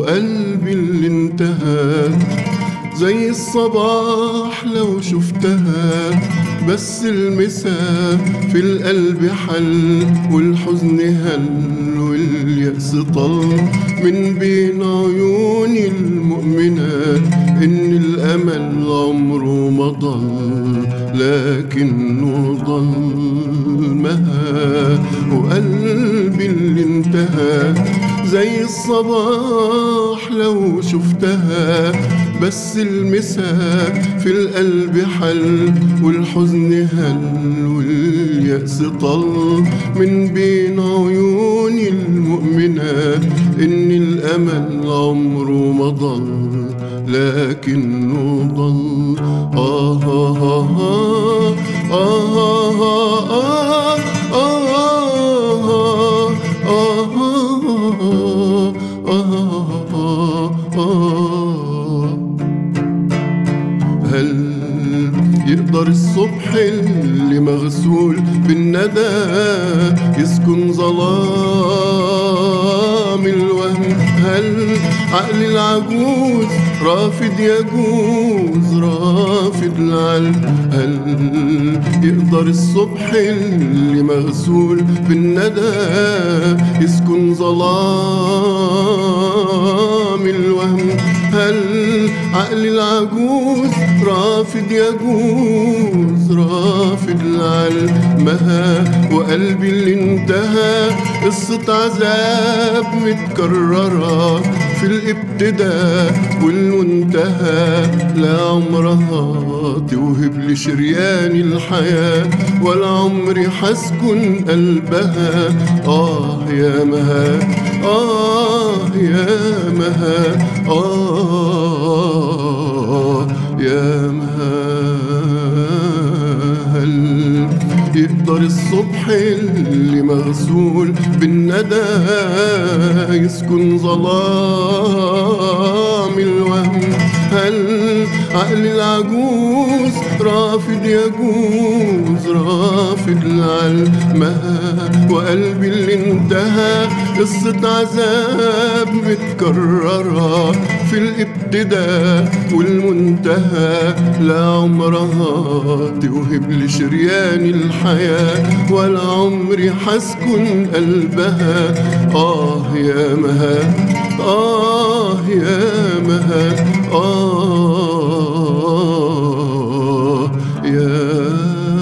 وقلبي اللي انتهى زي الصباح لو شفتها بس المسا في القلب حل والحزن هل واليأس طل من بين عيون المؤمنات إن الأمل عمره ما ضل لكنه ضل مها وقلبي اللي انتهى زي الصباح لو شفتها بس المسا في القلب حل والحزن هل واليأس طل من بين عيون المؤمنات إن الأمل عمره ما ضل لكنه ضل آه آه آه آه آه آه هل يقدر الصبح اللي مغسول بالندى يسكن ظلام الوهم هل عقل العجوز رافض يجوز رافض العلم هل يقدر الصبح اللي مغسول بالندى يسكن ظلام الوهم هل عقل العجوز رافض يجوز رافض العلمها وقلبي اللي انتهى قصة عذاب متكررة في الابتداء والمنتهى لا عمرها توهب لي شريان الحياة ولا عمري حسكن قلبها آه يا مها آه يا مها آه يا مهل يقدر الصبح اللي مغسول بالندى يسكن ظلام الوهم هل عقل العجوز رافض يجوز رافض العلمها وقلبي اللي انتهى قصة عذاب متكررة في الابتداء والمنتهى لا عمرها توهب لي شريان الحياة ولا عمري حسكن قلبها آه يا مها آه يا مها آه يا